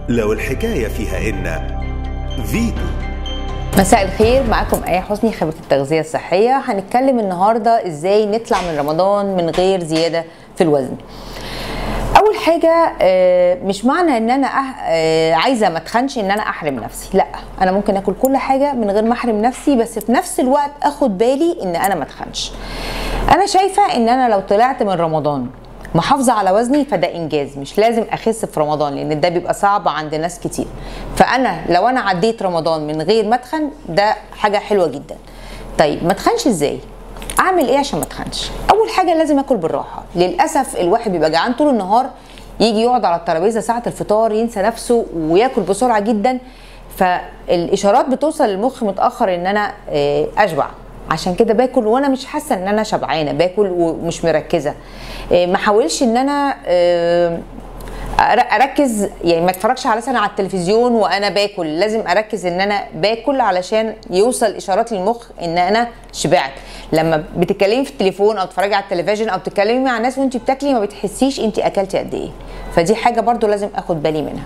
لو الحكاية فيها إن فيتو مساء الخير معاكم آية حسني خبيرة التغذية الصحية هنتكلم النهاردة ازاي نطلع من رمضان من غير زيادة في الوزن اول حاجه آه، مش معنى ان انا أح- آه، عايزه ما اتخنش ان انا احرم نفسي لا انا ممكن اكل كل حاجه من غير ما احرم نفسي بس في نفس الوقت اخد بالي ان انا ما اتخنش انا شايفه ان انا لو طلعت من رمضان محافظه على وزني فده انجاز مش لازم اخس في رمضان لان ده بيبقى صعب عند ناس كتير فانا لو انا عديت رمضان من غير ما اتخن ده حاجه حلوه جدا طيب ما اتخنش ازاي اعمل ايه عشان ما اتخنش اول حاجه لازم اكل بالراحه للاسف الواحد بيبقى جعان طول النهار يجي يقعد على الترابيزه ساعه الفطار ينسى نفسه وياكل بسرعه جدا فالاشارات بتوصل للمخ متاخر ان انا آه، اشبع عشان كده باكل وانا مش حاسه ان انا شبعانه باكل ومش مركزه آه، ما احاولش ان انا آه، أر- اركز يعني ما اتفرجش على مثلا على التلفزيون وانا باكل لازم اركز ان انا باكل علشان يوصل اشارات للمخ ان انا شبعت لما بتتكلمي في التليفون او تتفرجي على التلفزيون او بتتكلمي مع ناس وانت بتاكلي ما بتحسيش انت اكلتي قد ايه فدي حاجه برضو لازم اخد بالي منها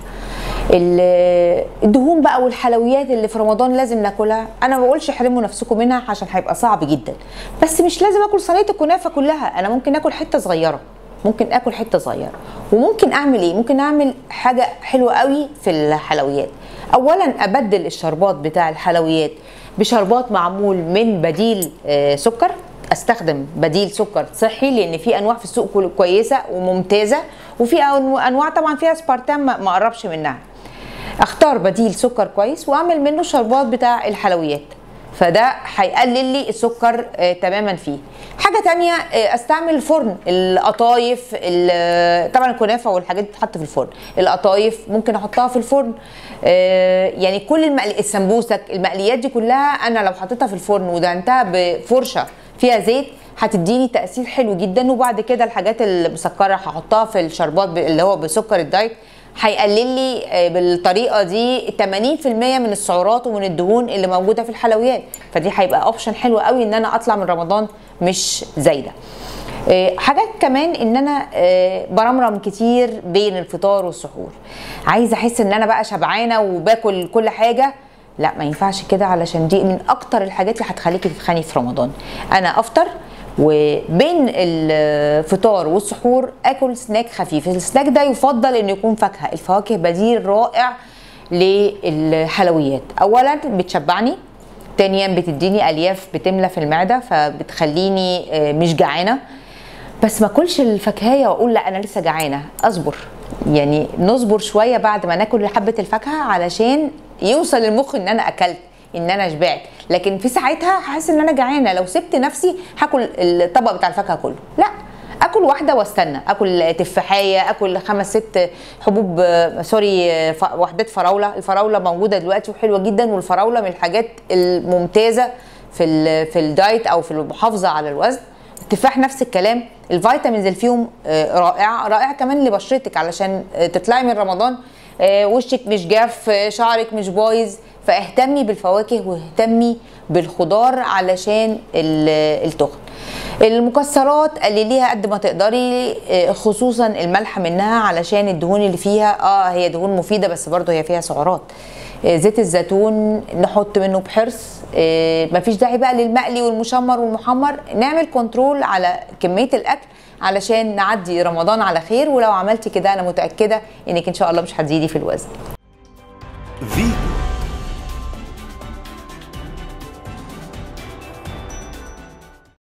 ال- الدهون بقى والحلويات اللي في رمضان لازم ناكلها انا ما بقولش احرموا نفسكم منها عشان هيبقى صعب جدا بس مش لازم اكل صينيه الكنافه كلها انا ممكن اكل حته صغيره ممكن اكل حته صغيره وممكن اعمل ايه ممكن اعمل حاجه حلوه قوي في الحلويات اولا ابدل الشربات بتاع الحلويات بشربات معمول من بديل آه، سكر استخدم بديل سكر صحي لان في انواع في السوق كل- كويسه وممتازه وفي أنو- انواع طبعا فيها سبارتام ما ما اقربش منها اختار بديل سكر كويس واعمل منه الشربات بتاع الحلويات فده هيقلل لي السكر آه تماما فيه حاجه تانية آه استعمل الفرن القطايف ال- طبعا الكنافه والحاجات دي بتتحط في الفرن القطايف ممكن احطها في الفرن آه يعني كل المقل... السمبوسك المقليات دي كلها انا لو حطيتها في الفرن ودهنتها بفرشه فيها زيت هتديني تاثير حلو جدا وبعد كده الحاجات المسكره هحطها في الشربات ب- اللي هو بسكر الدايت هيقلل لي آه، بالطريقه دي 80% من السعرات ومن الدهون اللي موجوده في الحلويات فدي هيبقى اوبشن حلو قوي ان انا اطلع من رمضان مش زايده آه، حاجات كمان ان انا آه، برمرم كتير بين الفطار والسحور عايزه احس ان انا بقى شبعانه وباكل كل حاجه لا ما ينفعش كده علشان دي من اكتر الحاجات اللي هتخليكي تتخني في رمضان انا افطر وبين الفطار والسحور اكل سناك خفيف السناك ده يفضل انه يكون فاكهه الفواكه بديل رائع للحلويات اولا بتشبعني تانيا بتديني الياف بتملى في المعده فبتخليني آه، مش جعانه بس ما اكلش الفاكهيه واقول لا انا لسه جعانه اصبر يعني نصبر شويه بعد ما ناكل حبه الفاكهه علشان يوصل المخ ان انا اكلت ان انا شبعت لكن في ساعتها هحس ان انا جعانه لو سبت نفسي هاكل الطبق بتاع الفاكهه كله لا اكل واحده واستنى اكل تفاحيه اكل خمس ست حبوب آه، سوري آه، ف- وحدات فراوله الفراوله موجوده دلوقتي وحلوه جدا والفراوله من الحاجات الممتازه في ال- في الدايت او في المحافظه على الوزن التفاح نفس الكلام الفيتامينز اللي فيهم آه، رائعه رائعه كمان لبشرتك علشان آه، تطلعي من رمضان آه، وشك مش جاف آه، شعرك مش بايظ فاهتمي بالفواكه واهتمي بالخضار علشان ال- التخن المكسرات قلليها قد ما تقدري آه، خصوصا الملح منها علشان الدهون اللي فيها اه هي دهون مفيده بس برضه هي فيها سعرات آه، زيت الزيتون نحط منه بحرص آه، مفيش داعي بقى للمقلي والمشمر والمحمر نعمل كنترول على كميه الاكل علشان نعدي رمضان على خير ولو عملتي كده انا متاكده انك ان شاء الله مش هتزيدي في الوزن فيتو